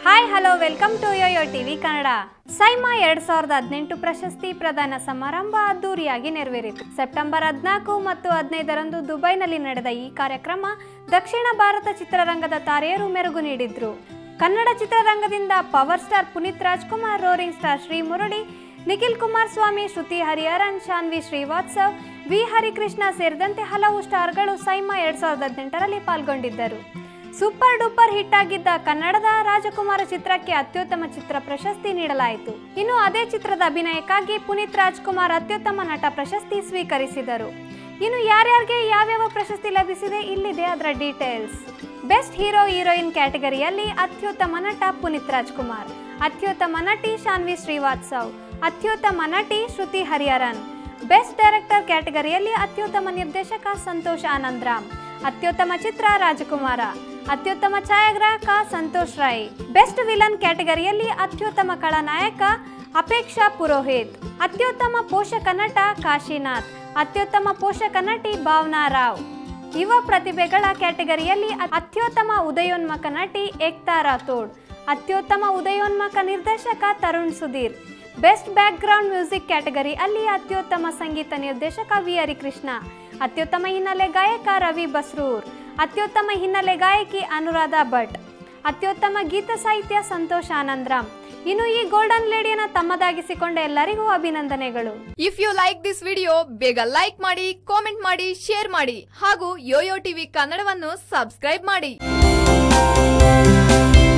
hi hello welcome to YoYo TV Kannada SIIMA ಎರಡ್ ಸಾವಿರದ ಹದಿನೆಂಟು ಪ್ರಶಸ್ತಿ ಪ್ರದಾನ ಸಮಾರಂಭ ಅದ್ದೂರಿಯಾಗಿ ನೆರವೇರಿತು ಸೆಪ್ಟೆಂಬರ್ ಹದಿನಾಲ್ಕು ಮತ್ತು ಹದಿನೈದರಂದು ದುಬೈನಲ್ಲಿ ನಡೆದ ಈ ಕಾರ್ಯಕ್ರಮ ದಕ್ಷಿಣ ಭಾರತ ಚಿತ್ರರಂಗದ ತಾರೆಯರು ಮೆರುಗು ನೀಡಿದ್ರು ಕನ್ನಡ ಚಿತ್ರರಂಗದಿಂದ power star Puneeth Rajkumar roaring star Sri Murali Nikhil Kumaraswamy Shruti Hariharan Shanvi Srivastav V Harikrishna ಸೇರಿದಂತೆ ಹಲವು ಸ್ಟಾರ್ಗಳು ಸೈಮಾ ಎರಡ್ ಸಾವಿರದ ಹದಿನೆಂಟರಲ್ಲಿ ಪಾಲ್ಗೊಂಡಿದ್ದರು ಸೂಪರ್ ಡೂಪರ್ ಹಿಟ್ ಆಗಿದ್ದ ಕನ್ನಡದ ರಾಜಕುಮಾರ ಚಿತ್ರಕ್ಕೆ ಅತ್ಯುತ್ತಮ ಚಿತ್ರ ಪ್ರಶಸ್ತಿ ನೀಡಲಾಯಿತು ಇನ್ನು ಅದೇ ಚಿತ್ರದ ಅಭಿನಯಕ್ಕಾಗಿ ಪುನೀತ್ ರಾಜ್ಕುಮಾರ್ ಅತ್ಯುತ್ತಮ ನಟ ಪ್ರಶಸ್ತಿ ಸ್ವೀಕರಿಸಿದರು ಇನ್ನು ಯಾರ್ಯಾರಿಗೆ ಯಾವ್ಯಾವ ಪ್ರಶಸ್ತಿ ಲಭಿಸಿದೆ ಇಲ್ಲಿದೆ ಅದರ ಡೀಟೇಲ್ಸ್ ಬೆಸ್ಟ್ ಹೀರೋ ಹೀರೋಯಿನ್ ಕ್ಯಾಟಗರಿಯಲ್ಲಿ ಅತ್ಯುತ್ತಮ ನಟ ಪುನೀತ್ ರಾಜ್ಕುಮಾರ್ ಅತ್ಯುತ್ತಮ ನಟಿ ಶಾನ್ವಿ ಶ್ರೀವಾತ್ಸವ್ ಅತ್ಯುತ್ತಮ ನಟಿ ಶ್ರುತಿ ಹರಿಹರನ್ ಬೆಸ್ಟ್ ಡೈರೆಕ್ಟರ್ ಕ್ಯಾಟಗರಿಯಲ್ಲಿ ಅತ್ಯುತ್ತಮ ನಿರ್ದೇಶಕ ಸಂತೋಷ್ ಆನಂದ್ರಾಮ್ ಅತ್ಯುತ್ತಮ ಚಿತ್ರ ರಾಜಕುಮಾರ ಅತ್ಯುತ್ತಮ ಛಾಯಾಗ್ರಾಹಕ ಸಂತೋಷ್ ರಾಯ್ ಬೆಸ್ಟ್ ವಿಲನ್ ಕ್ಯಾಟಗರಿಯಲ್ಲಿ ಅತ್ಯುತ್ತಮ ಖಳನಾಯಕ ಅಪೇಕ್ಷಾ ಪುರೋಹಿತ್ ಅತ್ಯುತ್ತಮ ಪೋಷಕ ನಟ ಕಾಶಿನಾಥ್ ಅತ್ಯುತ್ತಮ ಪೋಷಕ ನಟಿ ಭಾವನಾ ರಾವ್ ಯುವ ಪ್ರತಿಭೆಗಳ ಕ್ಯಾಟಗರಿಯಲ್ಲಿ ಅತ್ಯುತ್ತಮ ಉದಯೋನ್ಮುಖ ನಟಿ ಏಕ್ತಾ ರಾಥೋಡ್ ಅತ್ಯುತ್ತಮ ಉದಯೋನ್ಮುಖ ನಿರ್ದೇಶಕ Tarun Sudhir best background music category ಅಲ್ಲಿ ಅತ್ಯುತ್ತಮ ಸಂಗೀತ ನಿರ್ದೇಶಕ ವಿ ಹರಿಕೃಷ್ಣ ಅತ್ಯುತ್ತಮ ಹಿನ್ನೆಲೆ ಗಾಯಕ ರವಿ ಬಸ್ರೂರ್ ಅತ್ಯುತ್ತಮ ಹಿನ್ನೆಲೆ ಗಾಯಕಿ ಅನುರಾಧ ಭಟ್ ಅತ್ಯುತ್ತಮ ಗೀತ ಸಾಹಿತ್ಯ ಸಂತೋಷ್ ಆನಂದ್ರಾಮ್ ಇನ್ನು ಈ ಗೋಲ್ಡನ್ ಲೇಡಿಯನ್ನ ತಮ್ಮದಾಗಿಸಿಕೊಂಡ ಎಲ್ಲರಿಗೂ ಅಭಿನಂದನೆಗಳು if you like this video ಬೇಗ ಲೈಕ್ ಮಾಡಿ ಕಾಮೆಂಟ್ ಮಾಡಿ ಶೇರ್ ಮಾಡಿ ಹಾಗೂ ಯೋಯೋ ಟಿವಿ ಕನ್ನಡವನ್ನು ಸಬ್ಸ್ಕ್ರೈಬ್ ಮಾಡಿ